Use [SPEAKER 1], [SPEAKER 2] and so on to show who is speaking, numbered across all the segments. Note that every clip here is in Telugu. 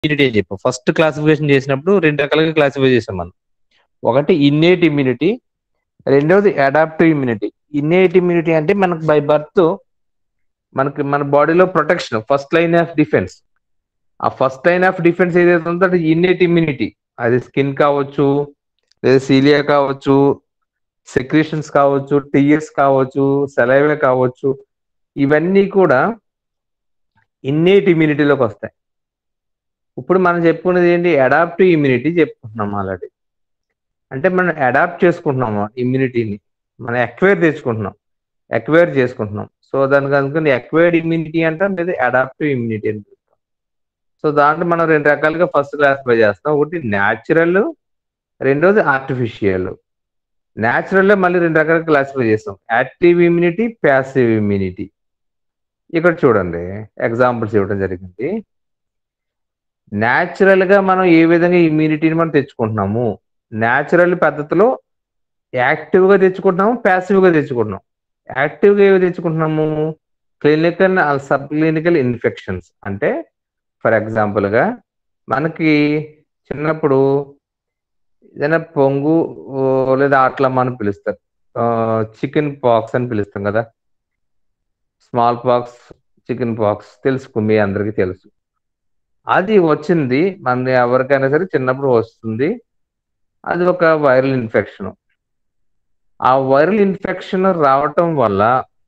[SPEAKER 1] ఇమ్యూనిటీ అని చెప్పాం ఫస్ట్ క్లాసిఫికేషన్ చేసినప్పుడు రెండు రకాలుగా క్లాసిఫై చేసాం మనం ఒకటి ఇన్నేట్ ఇమ్యూనిటీ రెండవది అడాప్టివ్ ఇమ్యూనిటీ ఇన్నేట్ ఇమ్యూనిటీ అంటే మనకు బై బర్త్ మనకి మన బాడీలో protection first line of defence ఆ ఫస్ట్ లైన్ ఆఫ్ డిఫెన్స్ ఏదైతే ఉందో అది ఇన్నేట్ ఇమ్యూనిటీ అది స్కిన్ కావచ్చు లేదా సీలియా కావచ్చు సెక్రేషన్స్ కావచ్చు టీఎస్ కావచ్చు సెలైవే కావచ్చు ఇవన్నీ కూడా ఇన్నేట్ ఇమ్యూనిటీలోకి వస్తాయి ఇప్పుడు మనం చెప్పుకున్నది ఏంటి అడాప్టివ్ ఇమ్యూనిటీ చెప్పుకుంటున్నాం ఆల్రెడీ అంటే మనం అడాప్ట్ చేసుకుంటున్నాము ఇమ్యూనిటీని మనం ఎక్వైర్ తెచ్చుకుంటున్నాం ఎక్వైర్ చేసుకుంటున్నాం సో దానికి అనుకుని ఎక్వైర్డ్ ఇమ్యూనిటీ అంటాం లేదా అడాప్టివ్ ఇమ్యూనిటీ అని పిలుస్తాం సో దాంట్లో మనం రెండు రకాలుగా ఫస్ట్ క్లాసిఫై చేస్తాం ఒకటి న్యాచురల్ రెండోది ఆర్టిఫిషియల్ న్యాచురల్ మళ్ళీ రెండు రకాలుగా క్లాసిఫై చేస్తాం యాక్టివ్ ఇమ్యూనిటీ ప్యాసివ్ ఇమ్యూనిటీ ఇక్కడ చూడండి ఎగ్జాంపుల్స్ ఇవ్వడం జరిగింది న్యాచురల్ గా మనం ఏ విధంగా ఇమ్యూనిటీని మనం తెచ్చుకుంటున్నాము న్యాచురల్ పద్ధతిలో యాక్టివ్ గా తెచ్చుకుంటున్నాము ప్యాసివ్ గా తెచ్చుకుంటున్నాం యాక్టివ్ గా ఏవి తెచ్చుకుంటున్నాము క్లినికల్ సబ్ క్లినికల్ ఇన్ఫెక్షన్స్ అంటే ఫర్ ఎగ్జాంపుల్ గా మనకి చిన్నప్పుడు ఏదైనా పొంగు ఓ, లేదా ఆట్లమ్మ అని పిలుస్తారు చికెన్ పాక్స్ అని పిలుస్తాం కదా స్మాల్ పాక్స్ చికెన్ పాక్స్ తెలుసు మీ అందరికీ తెలుసు అది వచ్చింది మన ఎవరికైనా సరే చిన్నప్పుడు వస్తుంది అది ఒక వైరల్ ఇన్ఫెక్షన్ ఆ వైరల్ ఇన్ఫెక్షన్ రావటం వల్ల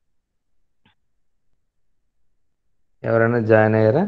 [SPEAKER 1] ఎవరైనా జాయిన్ అయ్యారా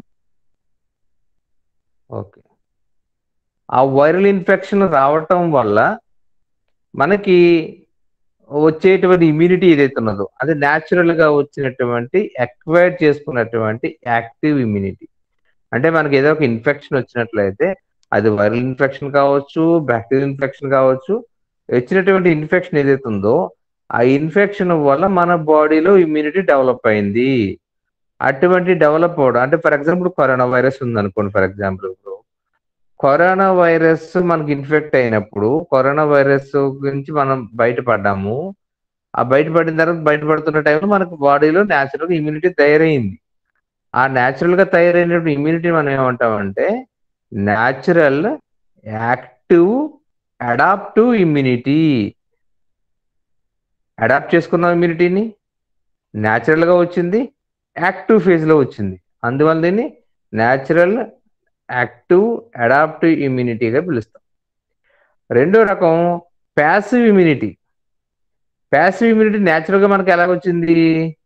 [SPEAKER 1] ఓకే ఆ వైరల్ ఇన్ఫెక్షన్ రావటం వల్ల మనకి వచ్చేటువంటి ఇమ్యూనిటీ ఏదైతే ఉన్నదో అది న్యాచురల్ గా వచ్చినటువంటి అక్వైర్ చేసుకున్నటువంటి యాక్టివ్ ఇమ్యూనిటీ అంటే మనకి ఏదో ఒక ఇన్ఫెక్షన్ వచ్చినట్లయితే అది వైరల్ ఇన్ఫెక్షన్ కావచ్చు బ్యాక్టీరియల్ ఇన్ఫెక్షన్ కావచ్చు వచ్చినటువంటి ఇన్ఫెక్షన్ ఏదైతే ఉందో ఆ ఇన్ఫెక్షన్ వల్ల మన బాడీలో ఇమ్యూనిటీ డెవలప్ అయింది అటువంటి డెవలప్ అవడం అంటే ఫర్ ఎగ్జాంపుల్ కరోనా వైరస్ ఉంది అనుకోండి ఫర్ ఎగ్జాంపుల్ ఇప్పుడు కరోనా వైరస్ మనకి ఇన్ఫెక్ట్ అయినప్పుడు కరోనా వైరస్ గురించి మనం బయటపడ్డాము ఆ బయటపడిన తర్వాత బయటపడుతున్న టైంలో మనకు బాడీలో న్యాచురల్ ఇమ్యూనిటీ తయారైంది ఆ న్యాచురల్ గా తయారైనటువంటి ఇమ్యూనిటీ మనం ఏమంటామంటే natural active adaptive immunity adapt చేసుకున్న ఇమ్యూనిటీని న్యాచురల్ గా వచ్చింది యాక్టివ్ ఫేజ్ లో వచ్చింది అందువల్ల దీన్ని న్యాచురల్ యాక్టివ్ అడాప్టివ్ ఇమ్యూనిటీగా పిలుస్తాం రెండో రకం passive immunity passive immunity natural గా మనకి ఎలా వచ్చింది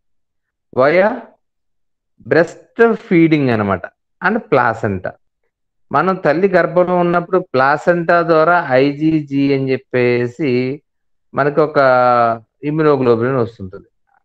[SPEAKER 1] వయా బ్రెస్ట్ ఫీడింగ్ అనమాట అండ్ ప్లాసెంటా మనం తల్లి గర్భంలో ఉన్నప్పుడు ప్లాసెంటా ద్వారా ఐజీజీ అని చెప్పేసి మనకు ఒక ఇమ్యునోగ్లోబిన్ వస్తుంటుంది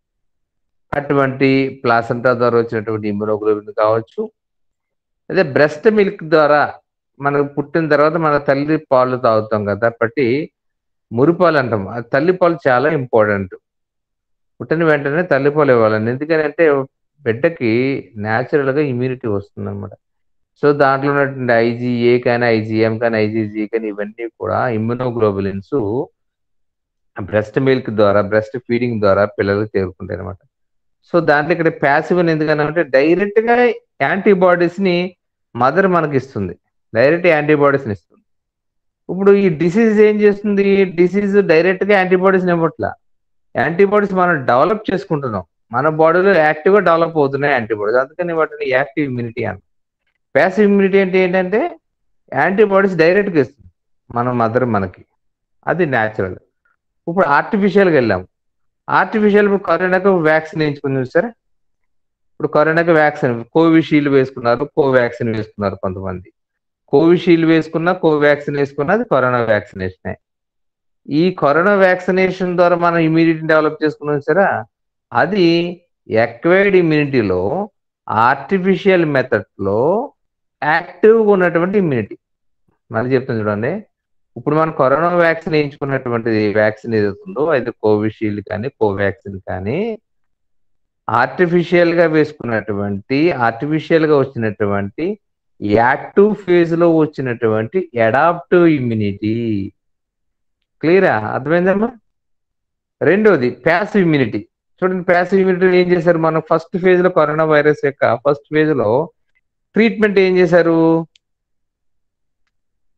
[SPEAKER 1] అటువంటి ప్లాసెంటా ద్వారా వచ్చినటువంటి ఇమ్యునోగ్లోబిన్ కావచ్చు అదే బ్రెస్ట్ మిల్క్ ద్వారా మనకు పుట్టిన తర్వాత మన తల్లి పాలు తాగుతాం కదా బట్టి మురిపాలు అంటాం ఆ తల్లి పాలు చాలా ఇంపార్టెంట్ పుట్టిన వెంటనే తల్లి పాలు ఇవ్వాలండి ఎందుకని అంటే బిడ్డకి న్యాచురల్ గా ఇమ్యూనిటీ వస్తుంది అనమాట సో దాంట్లో ఉన్నటువంటి ఐజీఏ కానీ ఐజీఎం కానీ ఐజీజీ కానీ ఇవన్నీ కూడా ఇమ్యునోగ్లోబులిన్స్ బ్రెస్ట్ మిల్క్ ద్వారా బ్రెస్ట్ ఫీడింగ్ ద్వారా పిల్లలకు చేరుకుంటాయి అనమాట సో దాంట్లో ఇక్కడ ప్యాసివ్ అని ఎందుకనంటే డైరెక్ట్ గా యాంటీబాడీస్ ని మదర్ మనకి ఇస్తుంది డైరెక్ట్ యాంటీబాడీస్ ని ఇస్తుంది ఇప్పుడు ఈ డిసీజ్ ఏం చేస్తుంది డిసీజ్ డైరెక్ట్ గా యాంటీబాడీస్ ఇవ్వట్ల యాంటీబాడీస్ మనం డెవలప్ చేసుకుంటున్నాం మన బాడీలో యాక్టివ్ గా డెవలప్ అవుతున్నాయి యాంటీబాడీస్ అందుకని వాటిని యాక్టివ్ ఇమ్యూనిటీ అని ప్యాసివ్ ఇమ్యూనిటీ అంటే ఏంటంటే యాంటీబాడీస్ డైరెక్ట్ గా ఇస్తుంది మన మదర్ మనకి అది న్యాచురల్ ఇప్పుడు ఆర్టిఫిషియల్గా వెళ్ళాము ఆర్టిఫిషియల్ ఇప్పుడు కరోనాకు వ్యాక్సిన్ వేయించుకుని చూసారా ఇప్పుడు కరోనాకి వ్యాక్సిన్ కోవిషీల్డ్ వేసుకున్నారు కోవాక్సిన్ వేసుకున్నారు కొంతమంది కోవిషీల్డ్ వేసుకున్నా కోవాక్సిన్ వేసుకున్నా అది కరోనా వ్యాక్సినేషన్ ఈ కరోనా వ్యాక్సినేషన్ ద్వారా మనం ఇమ్యూనిటీ డెవలప్ చేసుకున్నాం సరే అది ఎక్వైర్డ్ ఇమ్యూనిటీలో ఆర్టిఫిషియల్ మెథడ్ లో యాక్టివ్గా ఉన్నటువంటి ఇమ్యూనిటీ మళ్ళీ చెప్తాను చూడండి ఇప్పుడు మనం కరోనా వ్యాక్సిన్ వేయించుకున్నటువంటి వ్యాక్సిన్ ఏదైతుందో అది కోవిషీల్డ్ కానీ కోవాక్సిన్ కానీ ఆర్టిఫిషియల్ గా వేసుకున్నటువంటి ఆర్టిఫిషియల్ గా వచ్చినటువంటి యాక్టివ్ ఫేజ్ లో వచ్చినటువంటి అడాప్టివ్ ఇమ్యూనిటీ క్లియరా అర్థమైందమ్మా రెండోది ప్యాసివ్ ఇమ్యూనిటీ చూడండి ప్యాసివ్ ఇమ్యూనిటీ ఏం చేశారు మనం ఫస్ట్ ఫేజ్ లో కరోనా వైరస్ యొక్క ఫస్ట్ ఫేజ్ లో ట్రీట్మెంట్ ఏం చేశారు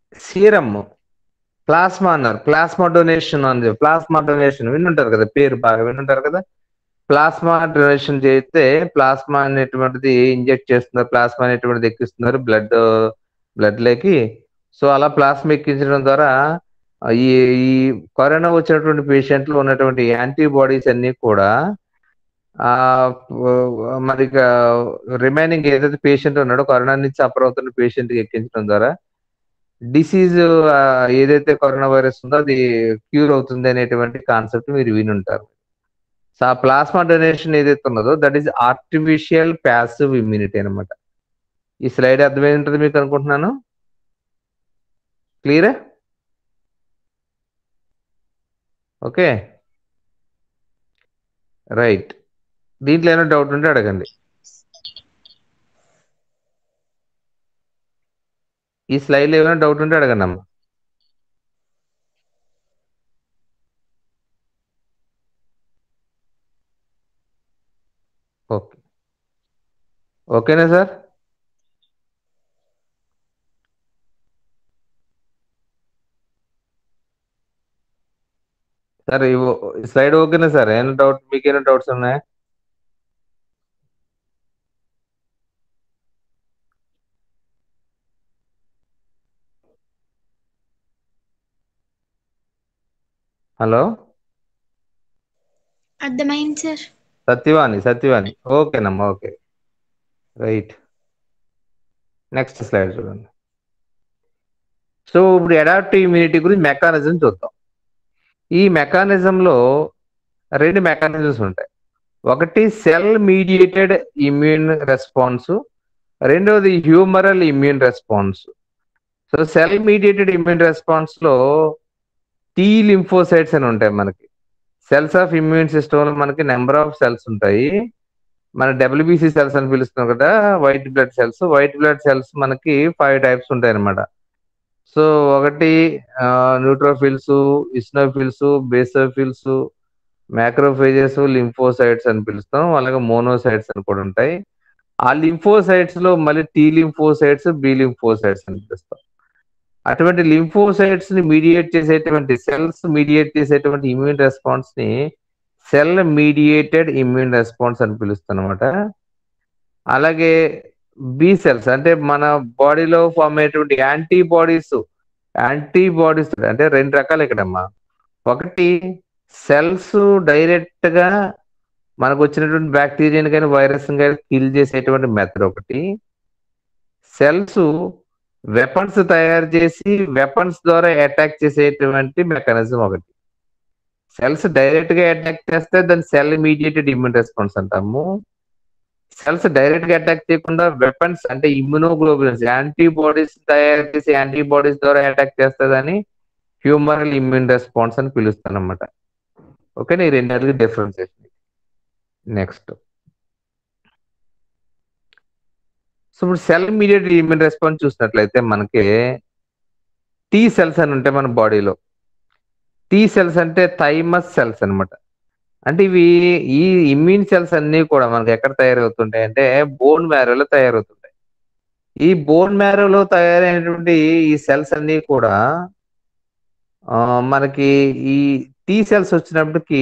[SPEAKER 1] సీరమ్ ప్లాస్మా అన్నారు ప్లాస్మా డొనేషన్ అని ప్లాస్మా డొనేషన్ వినుంటారు కదా పేరు బాగా వినుంటారు కదా ప్లాస్మా డొనేషన్ చేస్తే ప్లాస్మా అనేటువంటిది ఇంజెక్ట్ చేస్తున్నారు ప్లాస్మా అనేటువంటిది ఎక్కిస్తున్నారు బ్లడ్ బ్లడ్ లేకి సో అలా ప్లాస్మా ఎక్కించడం ద్వారా ఈ ఈ కరోనా వచ్చినటువంటి పేషెంట్లు ఉన్నటువంటి యాంటీబాడీస్ అన్ని కూడా ఆ మరి రిమైనింగ్ ఏదైతే పేషెంట్ ఉన్నాడో కరోనా నుంచి సఫర్ అవుతున్న పేషెంట్ కి ఎక్కించడం ద్వారా డిసీజ్ ఏదైతే కరోనా వైరస్ ఉందో అది క్యూర్ అవుతుంది అనేటువంటి కాన్సెప్ట్ మీరు వినుంటారు సో ఆ ప్లాస్మా డొనేషన్ ఏదైతే ఉన్నదో that is artificial passive immunity అనమాట ఈ స్లైడ్ అర్థమై ఉంటుంది మీకు అనుకుంటున్నాను క్లియరా ఓకే రైట్ దీంట్లో ఏమైనా డౌట్ ఉంటే అడగండి ఈ స్లైడ్లో ఏమైనా డౌట్ ఉంటే అడగండి అమ్మా ఓకే ఓకేనా సార్ సార్ స్లైడ్ ఓకేనా సార్ ఏమైనా డౌట్ మీకు ఏమైనా డౌట్స్ ఉన్నాయా హలో
[SPEAKER 2] అర్థమైంది సార్
[SPEAKER 1] సత్యవాణి సత్యవాణి ఓకేనమ్మా ఓకే రైట్ నెక్స్ట్ స్లైడ్ చూడండి సో ఇప్పుడు అడాప్టివ్ ఇమ్యూనిటీ గురించి మెకానిజం చూద్దాం ఈ మెకానిజంలో రెండు మెకానిజమ్స్ ఉంటాయి ఒకటి సెల్ మీడియేటెడ్ ఇమ్యూన్ రెస్పాన్స్ రెండవది humoral immune response so cell mediated immune response లో టీ లింఫోసైట్స్ అని ఉంటాయి మనకి సెల్స్ ఆఫ్ ఇమ్యూన్ సిస్టమ్ లో మనకి నెంబర్ ఆఫ్ సెల్స్ ఉంటాయి మన డబ్ల్యూబీసీ సెల్స్ అని పిలుస్తున్నాం కదా white blood cells white blood cells మనకి ఫైవ్ టైప్స్ ఉంటాయి అనమాట సో ఒకటి neutrophils eosinophils basophils macrophages lymphocytes అని పిలుస్తాం అలాగే మోనోసైట్స్ అని కూడా ఉంటాయి ఆ లింఫోసైట్స్ లో మళ్ళీ టీ లింఫోసైట్స్ బి లింఫోసైట్స్ అని పిలుస్తాం అటువంటి లింఫోసైట్స్ ని మీడియేట్ చేసేటువంటి సెల్స్ మీడియేట్ చేసేటువంటి ఇమ్యూన్ రెస్పాన్స్ ని సెల్ మీడియేటెడ్ ఇమ్యూన్ రెస్పాన్స్ అని పిలుస్తాం అనమాట అలాగే బి సెల్స్ అంటే మన బాడీలో ఫామ్ అయ్యేటువంటి యాంటీబాడీస్ యాంటీబాడీస్ అంటే రెండు రకాలు ఇక్కడమ్మా ఒకటి సెల్స్ డైరెక్ట్ గా మనకు వచ్చినటువంటి బ్యాక్టీరియాని కానీ వైరస్ కానీ కిల్ చేసేటువంటి మెథడ్ ఒకటి సెల్స్ వెపన్స్ తయారు చేసి వెపన్స్ ద్వారా అటాక్ చేసేటువంటి మెకానిజం ఒకటి సెల్స్ డైరెక్ట్ గా అటాక్ చేస్తే దాన్ని సెల్ మీడియేటెడ్ ఇమ్యూన్ రెస్పాన్స్ అంటాము సెల్స్ డైరెక్ట్ గా అటాక్ చేయకుండా వెపన్స్ అంటే ఇమ్యునోగ్లోబులిన్స్ యాంటీబాడీస్ తయారు చేసి యాంటీబాడీస్ ద్వారా అటాక్ చేస్తుందని హ్యూమరల్ ఇమ్యూన్ రెస్పాన్స్ అని పిలుస్తాను అనమాట ఓకే ఈ రెండింటికి డిఫరెన్సియేషన్ నెక్స్ట్ సో ఇప్పుడు సెల్ మీడియేటెడ్ ఇమ్యూన్ రెస్పాన్స్ చూసినట్లయితే మనకి టీ సెల్స్ అని ఉంటాయి మన బాడీలో టీ సెల్స్ అంటే థైమస్ సెల్స్ అనమాట అంటే ఇవి ఈ ఇమ్యూన్ సెల్స్ అన్ని కూడా మనకి ఎక్కడ తయారవుతుంటాయి అంటే బోన్ మ్యారోలో తయారవుతుంటాయి ఈ బోన్ మ్యారోలో తయారైనటువంటి ఈ సెల్స్ అన్ని కూడా మనకి ఈ టీ సెల్స్ వచ్చినప్పటికి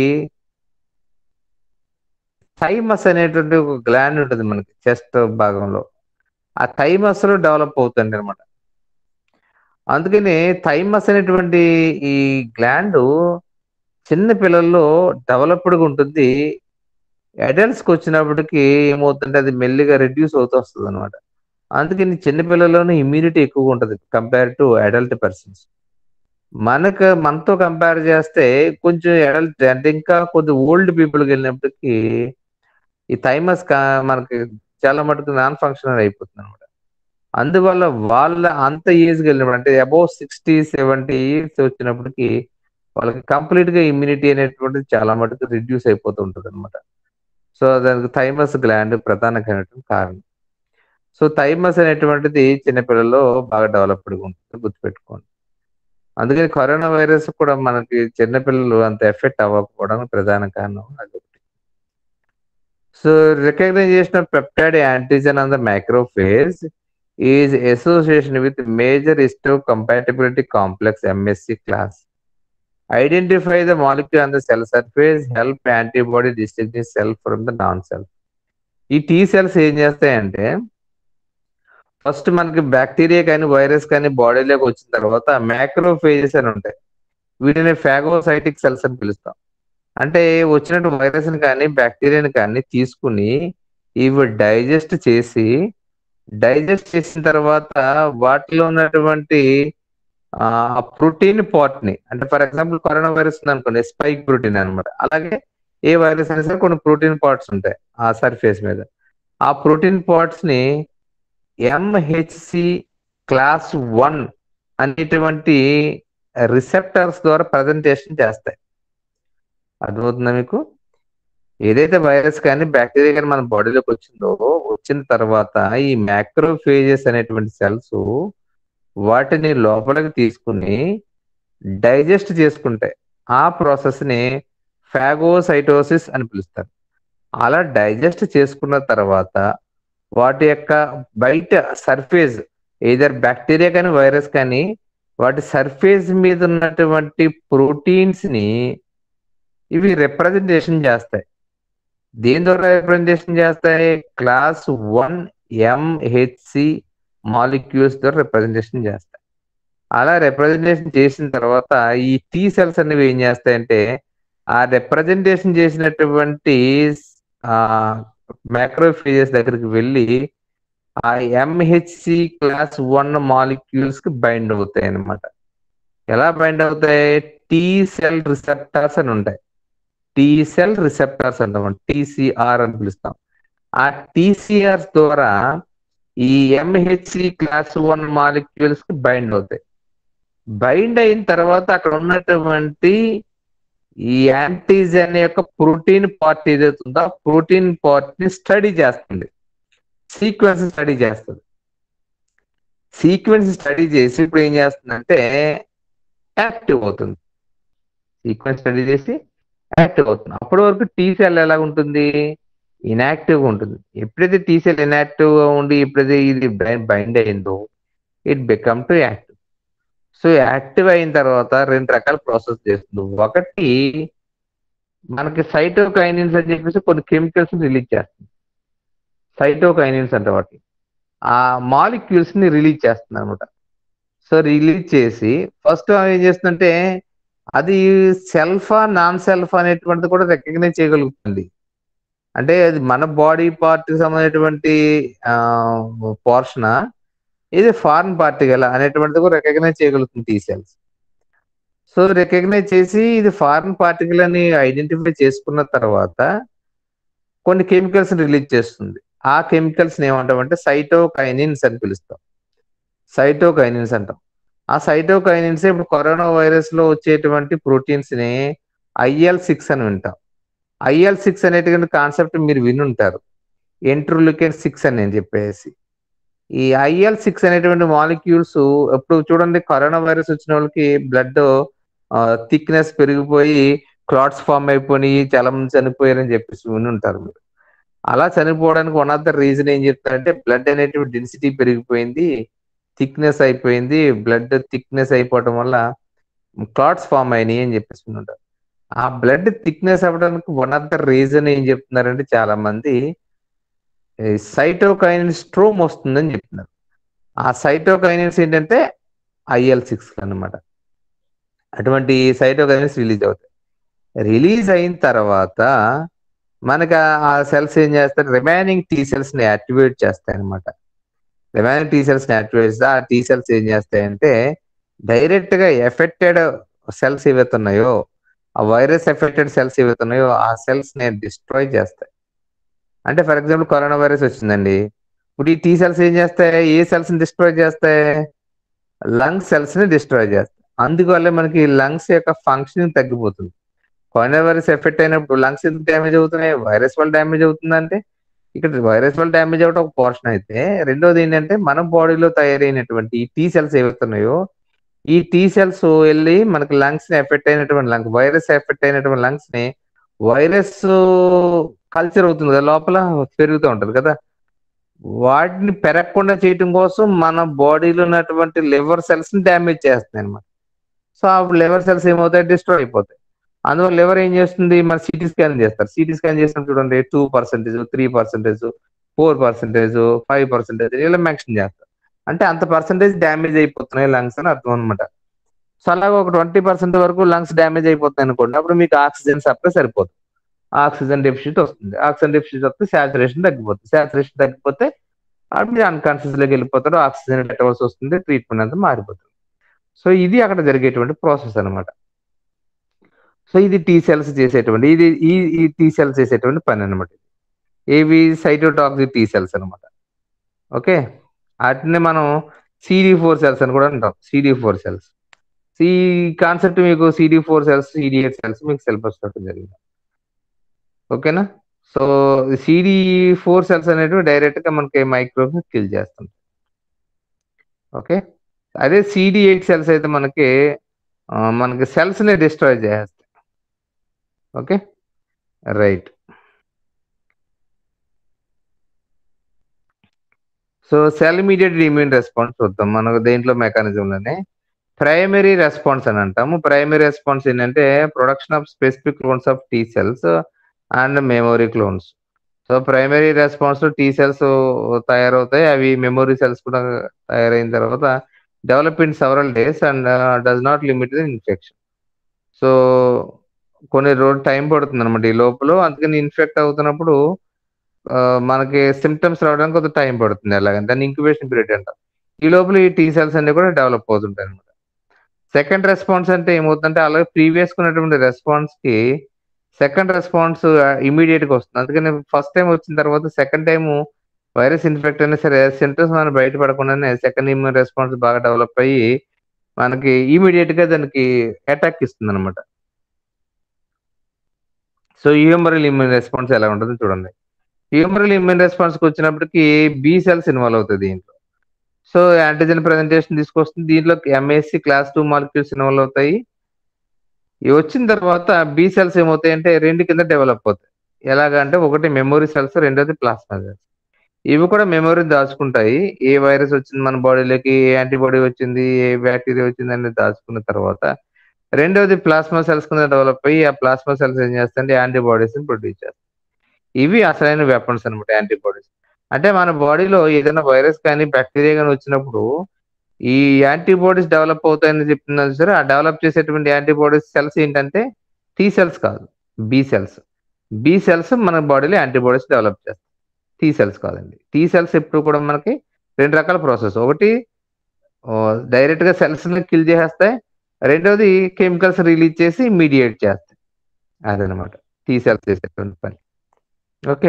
[SPEAKER 1] థైమస్ అనేటువంటి ఒక గ్లాండ్ ఉంటుంది మనకి చెస్ట్ భాగంలో ఆ థైమస్ లో డెవలప్ అవుతుంది అనమాట అందుకని థైమస్ అనేటువంటి ఈ గ్లాండ్ చిన్న పిల్లల్లో డెవలప్డ్గా ఉంటుంది అడల్ట్స్కి వచ్చినప్పటికి ఏమవుతుంటే అది మెల్లిగా రెడ్యూస్ అవుతూ వస్తుంది అనమాట అందుకని చిన్న పిల్లల్లోనే ఇమ్యూనిటీ ఎక్కువగా ఉంటుంది కంపేర్ టు అడల్ట్ పర్సన్స్ మనకు మనతో కంపేర్ చేస్తే కొంచెం అడల్ట్ అంటే ఇంకా కొద్ది ఓల్డ్ పీపుల్కి వెళ్ళినప్పటికీ ఈ థైమస్ మనకి చాలా మటుకు నాన్ ఫంక్షనల్ అయిపోతుంది అనమాట అందువల్ల వాళ్ళ అంత ఏజ్కి వెళ్ళినప్పుడు అంటే అబౌవ్ సిక్స్టీ సెవెంటీ ఇయర్స్ వచ్చినప్పటికి వాళ్ళకి కంప్లీట్ గా ఇమ్యూనిటీ అనేటువంటిది చాలా మటుకు రిడ్యూస్ అయిపోతూ ఉంటుంది అనమాట సో దానికి థైమస్ గ్లాండ్ ప్రధానమైనటువంటి కారణం సో థైమస్ అనేటువంటిది చిన్నపిల్లల్లో బాగా డెవలప్డ్గా ఉంటుంది గుర్తుపెట్టుకోండి అందుకని కరోనా వైరస్ కూడా మనకి చిన్నపిల్లలు అంత ఎఫెక్ట్ అవ్వకపోవడానికి ప్రధాన కారణం అది ఒకటి so recognition of peptide antigen on the macrophage is association with major histocompatibility complex MSC class. Identify the molecule on the cell surface, help antibody distinguish cell from the non-cell. ఈ టీ సెల్స్ ఏం చేస్తాయంటే ఫస్ట్ మనకి బ్యాక్టీరియా కానీ వైరస్ కానీ బాడీలోకి వచ్చిన తర్వాత మ్యాక్రోఫేజెస్ అని ఉంటాయి వీటిని ఫాగోసైటిక్ సెల్స్ అని పిలుస్తాం అంటే వచ్చినట్టు వైరస్ని కానీ బ్యాక్టీరియాని కానీ తీసుకుని ఇవి డైజెస్ట్ చేసి డైజెస్ట్ చేసిన తర్వాత వాటిలో ఉన్నటువంటి ఆ ప్రోటీన్ పార్ట్ ని అంటే ఫర్ ఎగ్జాంపుల్ కరోనా వైరస్ ఉంది అనుకోండి స్పైక్ ప్రోటీన్ అనమాట అలాగే ఏ వైరస్ అయినా సరే కొన్ని ప్రోటీన్ పార్ట్స్ ఉంటాయి ఆ సర్ఫేస్ మీద ఆ ప్రోటీన్ పార్ట్స్ ని ఎంహెచ్సి క్లాస్ వన్ అనేటువంటి రిసెప్టర్స్ ద్వారా ప్రజెంటేషన్ చేస్తాయి అర్థమవుతుందా మీకు ఏదైతే వైరస్ కానీ బ్యాక్టీరియా కానీ మన బాడీలోకి వచ్చిందో వచ్చిన తర్వాత ఈ మ్యాక్రోఫేజెస్ అనేటువంటి సెల్స్ వాటిని లోపలికి తీసుకుని డైజెస్ట్ చేసుకుంటాయి ఆ ప్రాసెస్ ని ఫాగోసైటోసిస్ అని పిలుస్తారు అలా డైజెస్ట్ చేసుకున్న తర్వాత వాటి యొక్క బయట సర్ఫేస్ ఏదర్ బ్యాక్టీరియా కానీ వైరస్ కానీ వాటి సర్ఫేస్ మీద ఉన్నటువంటి ప్రోటీన్స్ ని ఇవి రిప్రజెంటేషన్ చేస్తాయి దేని ద్వారా రిప్రజెంటేషన్ చేస్తాయి క్లాస్ వన్ ఎంహెచ్సి మాలిక్యూల్స్ ద్వారా రిప్రజెంటేషన్ చేస్తాయి అలా రిప్రజెంటేషన్ చేసిన తర్వాత ఈ టీ సెల్స్ అనేవి ఏం చేస్తాయంటే ఆ రిప్రజెంటేషన్ చేసినటువంటి ఆ మైక్రోఫేజెస్ దగ్గరికి వెళ్ళి ఆ ఎంహెచ్సి క్లాస్ వన్ మాలిక్యూల్స్ కి బైండ్ అవుతాయి అన్నమాట ఎలా బైండ్ అవుతాయి టీ సెల్ రిసెప్టార్స్ అని ఉంటాయి టీ సెల్ రిసెప్టార్స్ అంటాం టీసీఆర్ అని పిలుస్తాం ఆ టీసీఆర్స్ ద్వారా ఈ ఎంహెచ్సి క్లాస్ వన్ మాలిక్యూల్స్ కి బైండ్ అవుతాయి బైండ్ అయిన తర్వాత అక్కడ ఉన్నటువంటి ఈ యాంటీజెన్ యొక్క ప్రోటీన్ పార్ట్ ఏదైతే ఉందో ఆ ప్రోటీన్ పార్ట్ ని స్టడీ చేస్తుంది సీక్వెన్స్ స్టడీ చేస్తుంది సీక్వెన్స్ స్టడీ చేసి ఇప్పుడు ఏం చేస్తుందంటే యాక్టివ్ అవుతుంది సీక్వెన్స్ స్టడీ చేసి యాక్టివ్ అవుతుంది అప్పటి వరకు టీ సెల్ ఎలా ఉంటుంది ఇన్యాక్టివ్ గా ఉంటుంది ఎప్పుడైతే టీ సెల్ ఇన్యాక్టివ్ గా ఉండి ఎప్పుడైతే ఇది బైండ్ అయిందో it become to active so active అయిన తర్వాత రెండు రకాల ప్రాసెస్ చేస్తుంది ఒకటి మనకి సైటోకైనిన్స్ అని చెప్పేసి కొన్ని కెమికల్స్ రిలీజ్ చేస్తుంది సైటోకైనిన్స్ అంటే వాటి ఆ మాలిక్యూల్స్ ని రిలీజ్ చేస్తుంది అనమాట సో రిలీజ్ చేసి ఫస్ట్ ఏం చేస్తుందంటే అది సెల్ఫా నాన్ సెల్ఫా అనేటువంటిది కూడా రికగ్నైజ్ చేయగలుగుతుంది అంటే అది మన బాడీ పార్ట్ సంబంధించినటువంటి పోర్షన్ ఇది ఫారెన్ పార్టికల్ అనేటువంటిది కూడా రికగ్నైజ్ చేయగలుగుతుంది టీ సెల్స్ సో రికగ్నైజ్ చేసి ఇది ఫారెన్ పార్టికల్ అని ఐడెంటిఫై చేసుకున్న తర్వాత కొన్ని కెమికల్స్ రిలీజ్ చేస్తుంది ఆ కెమికల్స్ ఏమంటామంటే సైటోకైనిన్స్ అని పిలుస్తాం సైటోకైనిన్స్ అంటాం ఆ సైటోకైనిన్స్ ఇప్పుడు కరోనా వైరస్ లో వచ్చేటువంటి ప్రోటీన్స్ ని ఐఎల్ సిక్స్ అని వింటాం ఐఎల్ సిక్స్ అనేటువంటి కాన్సెప్ట్ మీరు వినుంటారు ఎంట్రోలికెన్ సిక్స్ అని నేను చెప్పేసి ఈ ఐఎల్ సిక్స్ అనేటువంటి మాలిక్యూల్స్ ఎప్పుడు చూడండి కరోనా వైరస్ వచ్చిన వాళ్ళకి బ్లడ్ థిక్నెస్ పెరిగిపోయి క్లాట్స్ ఫామ్ అయిపోయి చాలా మంది చనిపోయారని చెప్పేసి విని ఉంటారు మీరు అలా చనిపోవడానికి వన్ ఆఫ్ ద రీజన్ ఏం చెప్తారంటే బ్లడ్ అనేటువంటి డెన్సిటీ పెరిగిపోయింది థిక్నెస్ అయిపోయింది బ్లడ్ థిక్నెస్ అయిపోవడం వల్ల క్లాట్స్ ఫామ్ అయినాయి అని చెప్పేసి ఉంటారు ఆ బ్లడ్ థిక్నెస్ అవ్వడానికి వన్ ఆఫ్ ద రీజన్ ఏం చెప్తున్నారంటే చాలా మంది సైటోకైనిన్ స్ట్రోమ్ వస్తుందని చెప్తున్నారు ఆ సైటోకైనిన్స్ ఏంటంటే ఐఎల్ సిక్స్ అన్నమాట అటువంటి సైటోకైనిన్స్ రిలీజ్ అవుతాయి రిలీజ్ అయిన తర్వాత మనకి ఆ సెల్స్ ఏం చేస్తారు రిమైనింగ్ టీ సెల్స్ ని యాక్టివేట్ చేస్తాయి అనమాట రిమైనింగ్ టీ సెల్స్ ని యాక్టివేట్ చేస్తే ఆ టీ సెల్స్ ఏం చేస్తాయంటే డైరెక్ట్ గా ఎఫెక్టెడ్ సెల్స్ ఏవైతే ఉన్నాయో ఆ వైరస్ ఎఫెక్టెడ్ సెల్స్ ఏవైతే ఉన్నాయో ఆ సెల్స్ ని డిస్ట్రాయ్ చేస్తాయి అంటే ఫర్ ఎగ్జాంపుల్ కరోనా వైరస్ వచ్చిందండి ఇప్పుడు ఈ టీ సెల్స్ ఏం చేస్తాయి ఏ సెల్స్ ని డిస్ట్రాయ్ చేస్తాయి లంగ్స్ సెల్స్ ని డిస్ట్రాయ్ చేస్తాయి అందువల్ల మనకి లంగ్స్ యొక్క ఫంక్షనింగ్ తగ్గిపోతుంది కరోనా వైరస్ ఎఫెక్ట్ అయినప్పుడు లంగ్స్ ఎందుకు డ్యామేజ్ అవుతున్నాయి వైరస్ వల్ల డ్యామేజ్ అవుతుందంటే ఇక్కడ వైరస్ వల్ల డ్యామేజ్ అవడం ఒక పోర్షన్ అయితే రెండోది ఏంటంటే మన బాడీలో తయారైనటువంటి ఈ టీ సెల్స్ ఏవైతున్నాయో ఈ టీ సెల్స్ వెళ్ళి మనకి లంగ్స్ ని ఎఫెక్ట్ అయినటువంటి లంగ్స్ వైరస్ ఎఫెక్ట్ అయినటువంటి లంగ్స్ ని వైరస్ కల్చర్ అవుతుంది కదా లోపల పెరుగుతూ ఉంటది కదా వాటిని పెరగకుండా చేయటం కోసం మన బాడీలో ఉన్నటువంటి లివర్ సెల్స్ ని డ్యామేజ్ చేస్తున్నాయి అనమాట సో ఆ లివర్ సెల్స్ ఏమవుతాయి డిస్ట్రాయ్ అయిపోతాయి అందువల్ల లివర్ ఏం చేస్తుంది మన సిటీ స్కాన్ చేస్తారు సిటీ స్కాన్ చేసినప్పుడు చూడండి two percentage three percentage four percentage five percentage ఇలా మెన్షన్ చేస్తారు అంటే అంత పర్సెంటేజ్ డ్యామేజ్ అయిపోతున్నాయి లంగ్స్ అని అర్థం అనమాట సో అలాగే ఒక ట్వంటీ పర్సెంట్ వరకు లంగ్స్ డ్యామేజ్ అయిపోతున్నాయి అనుకోండి అప్పుడు మీకు ఆక్సిజన్ సప్లై సరిపోతుంది ఆక్సిజన్ డెఫిషిట్ వస్తుంది ఆక్సిజన్ డెఫిషిట్ వస్తే శాచురేషన్ తగ్గిపోతుంది శాచురేషన్ తగ్గిపోతే అప్పుడు మీరు అన్కాన్షియస్ లోకి వెళ్ళిపోతారు ఆక్సిజన్ పెట్టవలసి వస్తుంది ట్రీట్మెంట్ అంతా మారిపోతుంది సో ఇది అక్కడ జరిగేటువంటి ప్రాసెస్ అనమాట సో ఇది టీ సెల్స్ చేసేటువంటి ఇది ఈ ఈ టీ సెల్స్ చేసేటువంటి పని అనమాట ఏవి సైటోటాక్సిక్ టీ సెల్స్ అనమాట ఓకే వాటిని మనం సిడి ఫోర్ సెల్స్ అని కూడా అంటాం సిడి ఫోర్ సెల్స్ ఈ కాన్సెప్ట్ మీకు CD four cells CD eight cells మీకు సిలబస్ జరిగింది ఓకేనా సో సిడి ఫోర్ సెల్స్ అనేటివి డైరెక్ట్ గా మనకి మైక్రోబ్ కిల్ చేస్తుంది ఓకే అదే సిడి ఎయిట్ సెల్స్ అయితే మనకి మనకి సెల్స్ ని డిస్ట్రాయ్ చేస్తాయి okay right so cell mediated immune response చూద్దాం మనకు దేంట్లో మెకానిజంలోనే ప్రైమరీ రెస్పాన్స్ అని అంటాము ప్రైమరీ రెస్పాన్స్ ఏంటంటే production of specific clones of T cells and memory clones so primary response T cells తయారవుతాయి అవి మెమొరీ సెల్స్ కూడా తయారైన తర్వాత develop in several days and does not limit the infection so కొన్ని రోజు టైం పడుతుంది అనమాట ఈ లోపల అందుకని ఇన్ఫెక్ట్ అవుతున్నప్పుడు మనకి సిమ్టమ్స్ రావడానికి కొంత టైం పడుతుంది ఎలాగంటే దాన్ని ఇంక్యుబేషన్ పీరియడ్ అంట ఈ లోపల ఈ టీ సెల్స్ అన్ని కూడా డెవలప్ అవుతుంటాయి అనమాట సెకండ్ రెస్పాన్స్ అంటే ఏమవుతుందంటే అలాగే ప్రీవియస్ ఉన్నటువంటి రెస్పాన్స్ కి సెకండ్ రెస్పాన్స్ ఇమీడియట్ గా వస్తుంది అందుకని ఫస్ట్ టైం వచ్చిన తర్వాత సెకండ్ టైం వైరస్ ఇన్ఫెక్ట్ అయినా సరే సింటమ్స్ మనం బయటపడకుండానే సెకండ్ ఇమ్యూన్ రెస్పాన్స్ బాగా డెవలప్ అయ్యి మనకి ఇమీడియట్ గా దానికి అటాక్ ఇస్తుంది అనమాట సో హ్యూమరల్ ఇమ్యూన్ రెస్పాన్స్ ఎలా ఉంటుందో చూడండి హ్యూమరల్ ఇమ్యూన్ రెస్పాన్స్ కి వచ్చినప్పటికి బి సెల్స్ ఇన్వాల్వ్ అవుతుంది దీంట్లో సో యాంటీజెన్ ప్రజెంటేషన్ తీసుకొస్తుంది దీంట్లో MSC class two molecules involve అవుతాయి ఇవి వచ్చిన తర్వాత బి సెల్స్ ఏమవుతాయి అంటే రెండు కింద డెవలప్ అవుతాయి ఎలాగంటే ఒకటి మెమొరీ సెల్స్ రెండోది ప్లాస్మా సెల్స్ ఇవి కూడా మెమొరీ దాచుకుంటాయి ఏ వైరస్ వచ్చింది మన బాడీలోకి ఏ యాంటీబాడీ వచ్చింది ఏ బ్యాక్టీరియా వచ్చింది అనేది దాచుకున్న తర్వాత రెండోది ప్లాస్మా సెల్స్ కింద డెవలప్ అయ్యి ఆ ప్లాస్మా సెల్స్ ఏం చేస్తాయంటే యాంటీబాడీస్ ని ప్రొడ్యూస్ చేస్తాయి ఇవి అసలైన వెపన్స్ అనమాట యాంటీబాడీస్ అంటే మన బాడీలో ఏదైనా వైరస్ కానీ బ్యాక్టీరియా కానీ వచ్చినప్పుడు ఈ యాంటీబాడీస్ డెవలప్ అవుతాయని చెప్తున్నారు సరే ఆ డెవలప్ చేసేటువంటి యాంటీబాడీస్ సెల్స్ ఏంటంటే టీ సెల్స్ కాదు బి సెల్స్ బి సెల్స్ మన బాడీలో యాంటీబాడీస్ డెవలప్ చేస్తాయి టీ సెల్స్ కాదండి టీ సెల్స్ ఎప్పుడు కూడా మనకి రెండు రకాల ప్రాసెస్ ఒకటి డైరెక్ట్ గా సెల్స్ ని కిల్ చేసేస్తాయి రెండోది కెమికల్స్ రిలీజ్ చేసి మీడియేట్ చేస్తాయి అదనమాట టీ సెల్స్ చేసేటువంటి పని ఓకే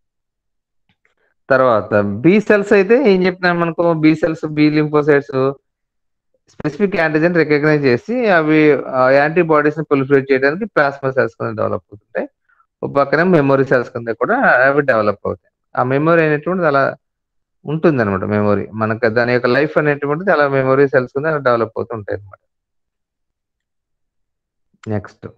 [SPEAKER 1] తర్వాత బి సెల్స్ అయితే ఏం చెప్తున్నాం మనకు B cells B lymphocytes specific antigen recognise చేసి అవి యాంటీబాడీస్ ని పొలిఫరేట్ చేయడానికి ప్లాస్మా సెల్స్ కింద డెవలప్ అవుతుంటాయి ఒక పక్కన మెమొరీ సెల్స్ కింద కూడా అవి డెవలప్ అవుతాయి ఆ మెమొరీ అనేటువంటిది అలా ఉంటుంది అనమాట మెమొరీ మనకు దాని యొక్క లైఫ్ అనేటువంటిది అలా మెమొరీ సెల్స్ కింద డెవలప్ అవుతుంటాయి అనమాట నెక్స్ట్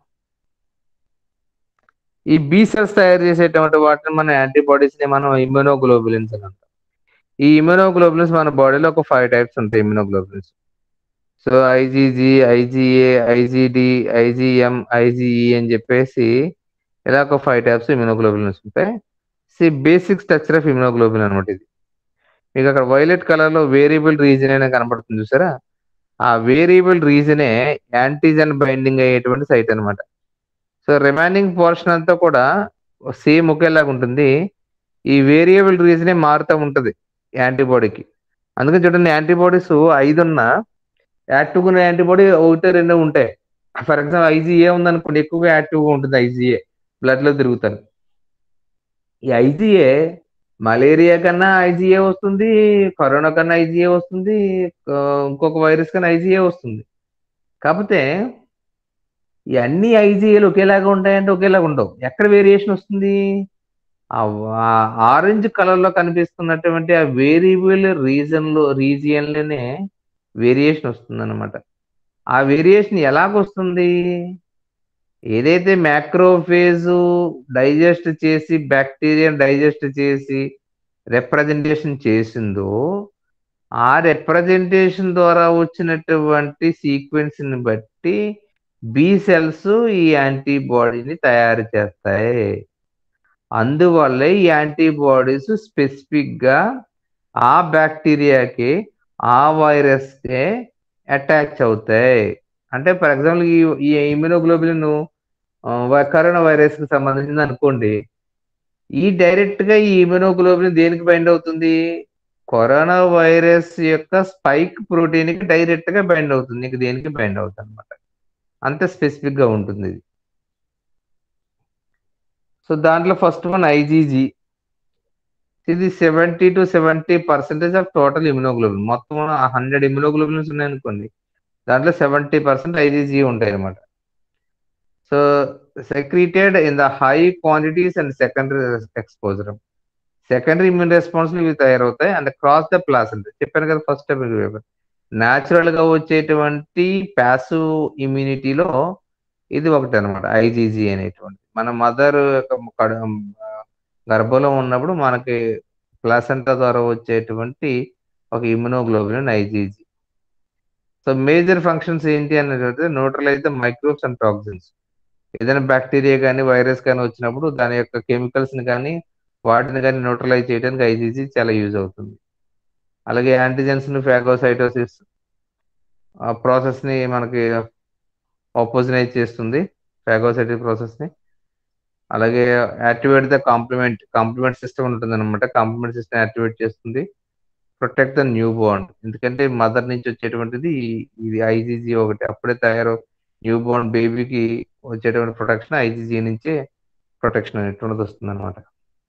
[SPEAKER 1] ఈ బి సెల్స్ తయారు చేసేటువంటి వాటిని మన యాంటీబాడీస్ ని మనం ఇమ్యూనోగ్లోబులిన్స్ అని అంటాం ఈ ఇమ్యూనోగ్లోబులిన్స్ మన బాడీలో ఒక ఫైవ్ టైప్స్ ఉంటాయి immunoglobulins so IgG IgA IgD IgM IgE అని చెప్పేసి ఇలా ఒక ఫైవ్ టైప్స్ ఇమ్యూనోగ్లోబులిన్స్ ఉంటాయి see basic structure of immunoglobulin అనమాట ఇది మీకు అక్కడ వైలెట్ కలర్ లో వేరియబుల్ రీజన్ అనే కనపడుతుంది చూసారా ఆ వేరియబుల్ రీజనే యాంటీజెన్ బైండింగ్ అయ్యేటువంటి సైట్ అనమాట సో రిమైనింగ్ పోర్షన్ అంతా కూడా సేమ్ ఒకేలాగా ఉంటుంది ఈ వేరియబుల్ రీజనే మారుతూ ఉంటుంది యాంటీబాడీకి అందుకని చూడండి యాంటీబాడీస్ ఐదు ఉన్న యాక్టివ్ ఉన్న యాంటీబాడీ ఒకటి రెండు ఉంటాయి ఫర్ ఎగ్జాంపుల్ ఐజీఏ ఉందనుకోండి ఎక్కువగా యాక్టివ్గా ఉంటుంది ఐజీఏ బ్లడ్ లో తిరుగుతారు ఈ ఐజీఏ మలేరియా కన్నా ఐజీఏ వస్తుంది కరోనా కన్నా ఐజీఏ వస్తుంది ఇంకొక వైరస్ కన్నా ఐజీఏ వస్తుంది కాకపోతే ఈ అన్ని ఐజీఏలు ఒకేలాగా ఉంటాయంటే ఒకేలాగా ఉండవు ఎక్కడ వేరియేషన్ వస్తుంది ఆ ఆరెంజ్ కలర్ లో కనిపిస్తున్నటువంటి ఆ వేరియబుల్ రీజన్ లో రీజియన్ లోనే వేరియేషన్ వస్తుంది అనమాట ఆ వేరియేషన్ ఎలాగొస్తుంది ఏదైతే మ్యాక్రోఫేజ్ డైజెస్ట్ చేసి బ్యాక్టీరియా డైజెస్ట్ చేసి రిప్రజెంటేషన్ చేసిందో ఆ రిప్రజెంటేషన్ ద్వారా వచ్చినటువంటి సీక్వెన్స్ని బట్టి బి సెల్స్ ఈ యాంటీబాడీని తయారు చేస్తాయి అందువల్ల ఈ యాంటీబాడీస్ స్పెసిఫిక్గా ఆ బ్యాక్టీరియాకి ఆ వైరస్కే అటాచ్ అవుతాయి అంటే ఫర్ ఎగ్జాంపుల్ ఈ ఈ ఇమ్యూనోగ్లోబులిన్ కరోనా వైరస్కి సంబంధించింది అనుకోండి ఈ డైరెక్ట్గా ఈ ఇమ్యూనోగ్లోబులిన్ దేనికి బైండ్ అవుతుంది కరోనా వైరస్ యొక్క స్పైక్ ప్రోటీన్కి డైరెక్ట్గా బైండ్ అవుతుంది ఇంక దేనికి బైండ్ అవుతుంది అనమాట అంత స్పెసిఫిక్గా ఉంటుంది ఇది సో దాంట్లో ఫస్ట్ వన్ ఐజీజీ ఇది seventy to seventy percentage of total immunoglobulin మొత్తం హండ్రెడ్ ఇమ్యునోగ్లోబిన్స్ ఉన్నాయనుకోండి దాంట్లో సెవెంటీ పర్సెంట్ ఐజీజీ ఉంటాయి అనమాట so secreted in the high quantities and secondary exposure secondary immune response ఇవి తయారవుతాయి అండ్ క్రాస్ ద ప్లాసెంట్ చెప్పాను కదా ఫస్ట్ టైం న్యాచురల్ గా వచ్చేటువంటి ప్యాసివ్ ఇమ్యూనిటీలో ఇది ఒకటి అనమాట ఐజీజీ అనేటువంటి మన మదర్ గర్భంలో ఉన్నప్పుడు మనకి ప్లాసెంటా ద్వారా వచ్చేటువంటి ఒక immunoglobulin IgG so major functions ఏంటి అనేది neutralise the microbes and toxins ఏదైనా బ్యాక్టీరియా కానీ వైరస్ కానీ వచ్చినప్పుడు దాని యొక్క కెమికల్స్ని కానీ వాటిని కానీ న్యూట్రలైజ్ చేయడానికి ఐజీజీ చాలా యూజ్ అవుతుంది అలాగే యాంటీజెన్స్ని ఫ్యాగోసైటోసిస్ ఆ ప్రాసెస్ని మనకి ఆపోజినైజ్ చేస్తుంది ఫ్యాగోసైటిక్ ప్రాసెస్ని అలాగే activate the complement complement system ఉంటుంది అనమాట కాంప్లిమెంట్ సిస్టమ్ యాక్టివేట్ చేస్తుంది ప్రొటెక్ట్ ద న్యూ బోర్న్ ఎందుకంటే మదర్ నుంచి వచ్చేటువంటిది ఇది ఐజీజీ ఒకటి అప్పుడే తయారు న్యూ బోర్న్ బేబీకి వచ్చేటువంటి ప్రొటెక్షన్ ఐజీజీ నుంచే ప్రొటెక్షన్ అనేటువంటిది వస్తుంది అనమాట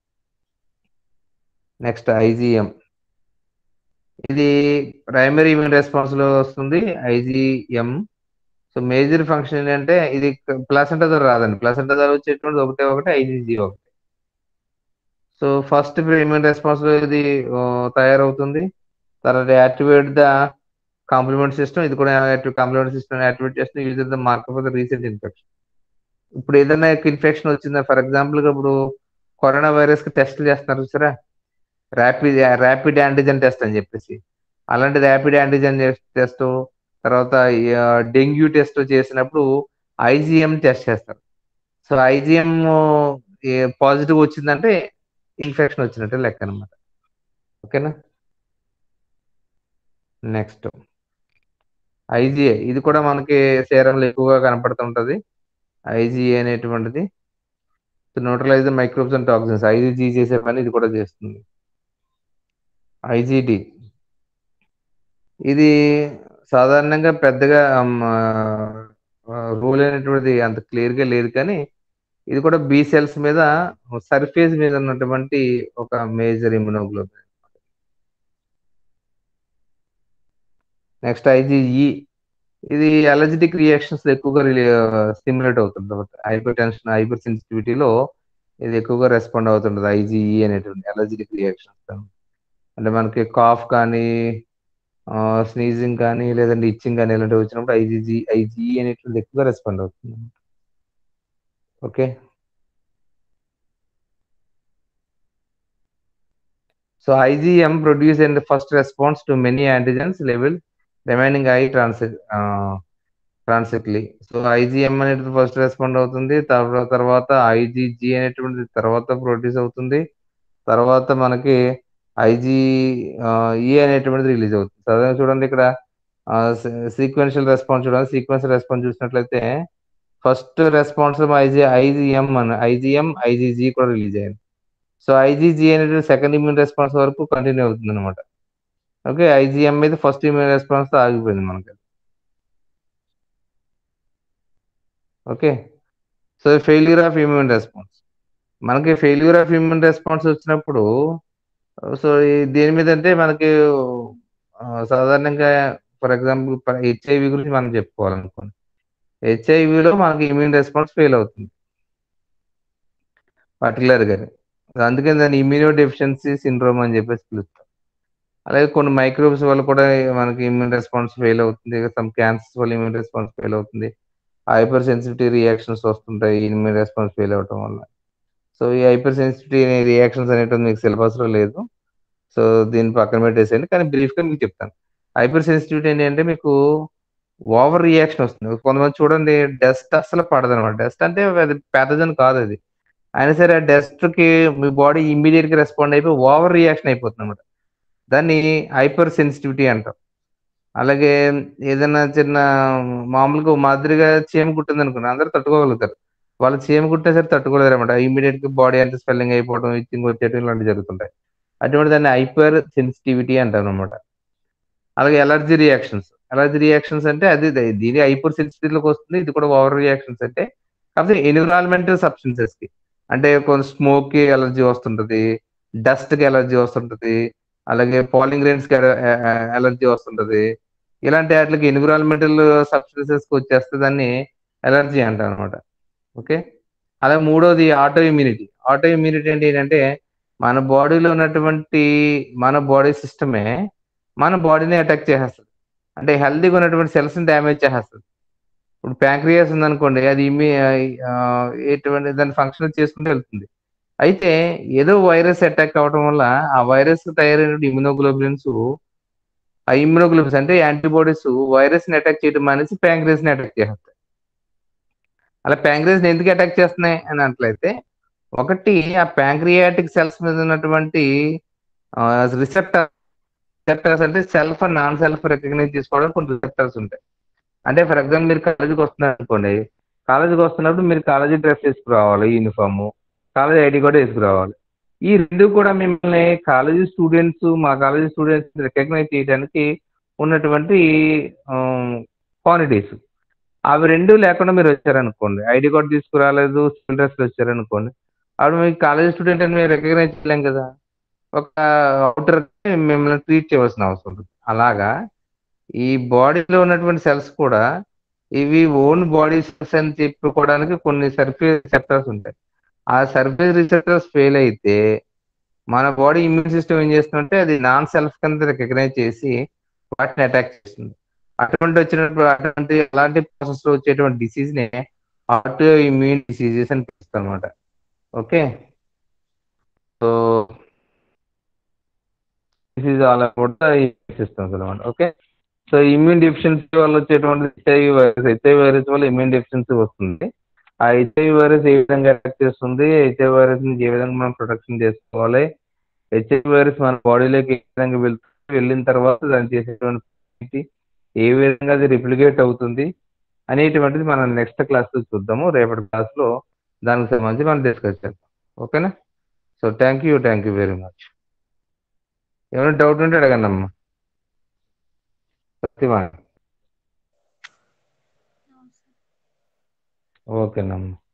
[SPEAKER 1] నెక్స్ట్ ఐజీఎం ఇది ప్రైమరీ ఇమ్యూన్ రెస్పాన్స్ లో వస్తుంది ఐజీఎం సో మేజర్ ఫంక్షన్ ఏంటంటే ఇది ప్లసెంటా ద్వారా రాదండి ప్లసెంటా ద్వారా వచ్చేటువంటి ఒకటే ఒకటి ఐజీజీ ఒకటి సో ఫస్ట్ ఇమ్యూన్ రెస్పాన్స్ లో ఇది తయారవుతుంది తర్వాత యాక్టివేట్ ద కాంప్లిమెంట్ సిస్టమ్ ఇది కూడా కాంప్లిమెంట్ సిస్టమ్ యాక్టివేట్ చేస్తుంది use the mark for the recent infection ఇప్పుడు ఏదైనా ఇన్ఫెక్షన్ వచ్చిందా ఫర్ ఎగ్జాంపుల్ ఇప్పుడు కరోనా వైరస్ కి టెస్ట్లు చేస్తున్నారు చూసారా ర్యాపిడ్ ర్యాపిడ్ యాంటిజెన్ టెస్ట్ అని చెప్పేసి అలాంటి ర్యాపిడ్ యాంటిజెన్ టెస్ట్ తర్వాత డెంగ్యూ టెస్ట్ చేసినప్పుడు ఐజీఎం టెస్ట్ చేస్తారు సో ఐజీఎం పాజిటివ్ వచ్చిందంటే ఇన్ఫెక్షన్ వచ్చినట్టే లెక్క అనమాట ఓకేనా నెక్స్ట్ ఐజీఏ ఇది కూడా మనకి సేరంలో ఎక్కువగా కనపడుతుంటది ఐజీఏ అనేటువంటిది neutralise microbes and toxins IgG చేసే పని ఇది కూడా చేస్తుంది ఐజీడి ఇది సాధారణంగా పెద్దగా రూల్ అయినటువంటిది అంత క్లియర్గా లేదు కానీ ఇది కూడా బి సెల్స్ మీద సర్ఫేస్ మీద ఉన్నటువంటి ఒక మేజర్ ఇమ్యునోగ్లోబిన్ నెక్స్ట్ ఐజీఈ ఇది అలర్జెటిక్ రియాక్షన్స్ ఎక్కువగా స్టిమ్యులేట్ అవుతుంది హైపర్ టెన్షన్ హైపర్ సెన్సిటివిటీలో ఇది ఎక్కువగా రెస్పాండ్ అవుతుంటుంది ఐజీఈ అనేటువంటి అలర్జెటిక్ రియాక్షన్స్ అంటే మనకి కాఫ్ కానీ స్నీజింగ్ కానీ లేదంటే ఇచ్చింగ్ కానీ ఇలాంటివి వచ్చినప్పుడు ఐజీజీ ఐజీఈ అనేటువంటిది ఎక్కువగా రెస్పాండ్ అవుతుంది okay so IgM produce in the first response to many antigens level remaining I ట్రాన్సి ట్రాన్సిక్లీ సో ఐజీఎం అనేది ఫస్ట్ రెస్పాండ్ అవుతుంది తర్వాత తర్వాత ఐజీజీ అనేటువంటిది తర్వాత ప్రొడ్యూస్ అవుతుంది తర్వాత మనకి ఐజీ ఈ అనేటువంటిది రిలీజ్ అవుతుంది సాధారణ చూడండి ఇక్కడ సీక్వెన్షియల్ రెస్పాన్స్ చూడండి సీక్వెన్షియల్ రెస్పాన్స్ చూసినట్లయితే ఫస్ట్ రెస్పాన్స్ ఐజీ ఐజీఎం అని ఐజీఎం ఐజీజీ కూడా రిలీజ్ అయింది సో ఐజీజీ అనేది సెకండ్ ఇమ్యూన్ రెస్పాన్స్ వరకు కంటిన్యూ అవుతుంది అనమాట ఓకే ఐజీఎం మీద ఫస్ట్ ఇమ్యూన్ రెస్పాన్స్ ఆగిపోయింది మనకి okay so failure of immune response మనకి ఫెయిల్యూర్ ఆఫ్ ఇమ్యూన్ రెస్పాన్స్ వచ్చినప్పుడు సో దేని మీద అంటే మనకి సాధారణంగా ఫర్ ఎగ్జాంపుల్ హెచ్ఐవి గురించి మనం చెప్పుకోవాలనుకోండి హెచ్ఐవిలో మనకి ఇమ్యూన్ రెస్పాన్స్ ఫెయిల్ అవుతుంది పర్టికులర్గా అందుకని దాన్ని ఇమ్యూనో డెఫిషియన్సీ సిండ్రోమ్ అని చెప్పేసి పిలుస్తాం అలాగే కొన్ని మైక్రోబ్స్ వల్ల కూడా మనకి ఇమ్యూన్ రెస్పాన్స్ ఫెయిల్ అవుతుంది సమ్ క్యాన్సర్స్ వల్ల ఇమ్యూన్ రెస్పాన్స్ ఫెయిల్ అవుతుంది హైపర్ సెన్సిటివిటీ రియాక్షన్స్ వస్తుంటాయి ఇమ్యూన్ రెస్పాన్స్ ఫెయిల్ అవటం వల్ల సో ఈ హైపర్ సెన్సిటివిటీ రియాక్షన్స్ అనేటువంటి మీకు సిలబస్లో లేదు సో దీన్ని పక్కన పెట్టేసేయండి కానీ బ్రీఫ్గా మీకు చెప్తాను హైపర్ సెన్సిటివిటీ ఏంటంటే మీకు ఓవర్ రియాక్షన్ వస్తుంది కొంతమంది చూడండి డస్ట్ అసలు పడదు అనమాట డస్ట్ అంటే అది పెద్దదని కాదు అది అయినా సరే ఆ డస్ట్ కి మీ బాడీ ఇమ్మీడియట్ గా రెస్పాండ్ అయిపోయి ఓవర్ రియాక్షన్ అయిపోతుంది అనమాట దాన్ని హైపర్ సెన్సిటివిటీ అంటాం అలాగే ఏదైనా చిన్న మామూలుగా మాదిరిగా చీమ కుట్టింది అనుకోండి అందరూ తట్టుకోగలుగుతారు వాళ్ళు చీమ కుట్టినా సరే తట్టుకోలేరు అనమాట ఇమీడియట్ గా బాడీ అంతా స్వెల్లింగ్ అయిపోవడం ఇచ్చింగ్ వచ్చేయడం ఇలాంటివి జరుగుతుంటాయి అటువంటి దాన్ని హైపర్ సెన్సిటివిటీ అంటారు అనమాట అలాగే ఎలర్జీ రియాక్షన్స్ ఎలర్జీ రియాక్షన్స్ అంటే అది ది- దీని హైపర్ సెన్సిటివ్లోకి వస్తుంది ఇది కూడా ఓవర్ రియాక్షన్స్ అంటే కాకపోతే ఎన్విరాన్మెంటల్ సబ్స్టెన్సెస్ కి అంటే కొంత స్మోక్ కి ఎలర్జీ వస్తుంటది డస్ట్ కి ఎలర్జీ వస్తుంటది అలాగే పాలింగ్ గ్రెయిన్స్ కి ఎలర్జీ వస్తుంటది ఇలాంటి వాటికి ఎన్విరాన్మెంటల్ సబ్స్టెన్సెస్ కి వచ్చేస్తే దాన్ని ఎలర్జీ అంటారు అనమాట ఓకే అలాగే మూడోది ఆటో ఇమ్యూనిటీ ఆటో ఇమ్యూనిటీ అంటే ఏంటంటే మన బాడీలో ఉన్నటువంటి మన బాడీ సిస్టమే మన బాడీని అటాక్ చేసేస్తుంది అంటే హెల్తీగా ఉన్నటువంటి సెల్స్ ని డ్యామేజ్ చేసేస్తుంది ఇప్పుడు ప్యాంక్రియాస్ ఉందనుకోండి అది ఇమ్యూ ఆ, ఎటువంటి దాని ఫంక్షన్ చేసుకుంటూ వెళ్తుంది అయితే ఏదో వైరస్ అటాక్ అవడం వల్ల ఆ వైరస్ తయారైన ఇమ్యునోగ్లోబులిన్స్ ఆ ఇమ్యునోగ్లోబులిన్స్ అంటే యాంటీబాడీస్ వైరస్ ని అటాక్ చేయడం మానేసి ప్యాంక్రియాస్ ని అటాక్ చేస్తాయి అలా ప్యాంక్రియాస్ ని ఎందుకు అటాక్ చేస్తున్నాయి అని అట్లయితే ఒకటి ఆ ప్యాంక్రియాటిక్ సెల్స్ మీద ఉన్నటువంటి రిసెప్టర్ రిసెప్టర్స్ అంటే సెల్ఫ్ నాన్ సెల్ఫ్ రికగ్నైజ్ చేసుకోవడానికి కొన్ని రిసెప్టర్స్ ఉంటాయి అంటే ఫర్ ఎగ్జాంపుల్ మీరు కాలేజీకి వస్తున్నారు అనుకోండి కాలేజీకి వస్తున్నప్పుడు మీరు కాలేజీ డ్రెస్ వేసుకురావాలి యూనిఫామ్ కాలేజీ ఐడి కూడా వేసుకురావాలి ఈ రెండు కూడా మిమ్మల్ని కాలేజీ స్టూడెంట్స్ మా కాలేజీ స్టూడెంట్స్ రికగ్నైజ్ చేయడానికి ఉన్నటువంటి క్వాంటిటీస్ అవి రెండు లేకుండా మీరు వచ్చారనుకోండి ఐడి కార్డ్ తీసుకురాలేదు సివిల్ డ్రెస్ వచ్చారనుకోండి అప్పుడు మీకు కాలేజీ స్టూడెంట్ అని మేము రికగ్నైజ్ చేయలేం కదా ఒక అవుటర్ మిమ్మల్ని ట్రీట్ చేయవలసిన అవసరం ఉంటుంది అలాగా ఈ బాడీలో ఉన్నటువంటి సెల్స్ కూడా ఇవి ఓన్ బాడీ సెల్స్ అని చెప్పుకోవడానికి కొన్ని సర్ఫేస్ రిసెప్టర్స్ ఉంటాయి ఆ సర్ఫేస్ రిసెప్టర్స్ ఫెయిల్ అయితే మన బాడీ ఇమ్యూన్ సిస్టమ్ ఏం చేస్తుందంటే అది నాన్ సెల్ఫ్ కింద రికగ్నైజ్ చేసి వాటిని అటాక్ చేస్తుంది అటువంటి వచ్చినప్పుడు అటువంటి అలాంటి ప్రాసెస్ లో వచ్చేటువంటి డిసీజ్ ని ఆటో ఇమ్యూన్ డిసీజెస్ అని పిలుస్తాం అనమాట ఓకే సో డిసీజ్ అలా కూడా సిస్టమ్స్ అనమాట ఓకే సో ఇమ్యూన్ డెఫిషియన్సీ వల్ల వచ్చేటువంటి హెచ్ఐవి వైరస్ హెచ్ఐవి వైరస్ వల్ల ఇమ్యూన్ డెఫిషియన్సీ వస్తుంది ఆ హెచ్ఐవి వైరస్ ఏ విధంగా అటాక్ చేస్తుంది హెచ్ఐవి వైరస్ నుంచి ఏ విధంగా మనం ప్రొటెక్షన్ చేసుకోవాలి హెచ్ఐవి వైరస్ మన బాడీలోకి ఏ విధంగా వెళ్తుంది వెళ్ళిన తర్వాత దాన్ని చేసేటువంటి ఏ విధంగా అది రిప్లికేట్ అవుతుంది అనేటువంటిది మనం నెక్స్ట్ క్లాస్ లో చూద్దాము రేపటి క్లాస్ లో దానికి సంబంధించి మనం డిస్కస్ చేద్దాం ఓకేనా so thank you thank you very much ఏమైనా డౌట్ ఉంటే అడగండి అమ్మా సత్యమా ఓకేనమ్మా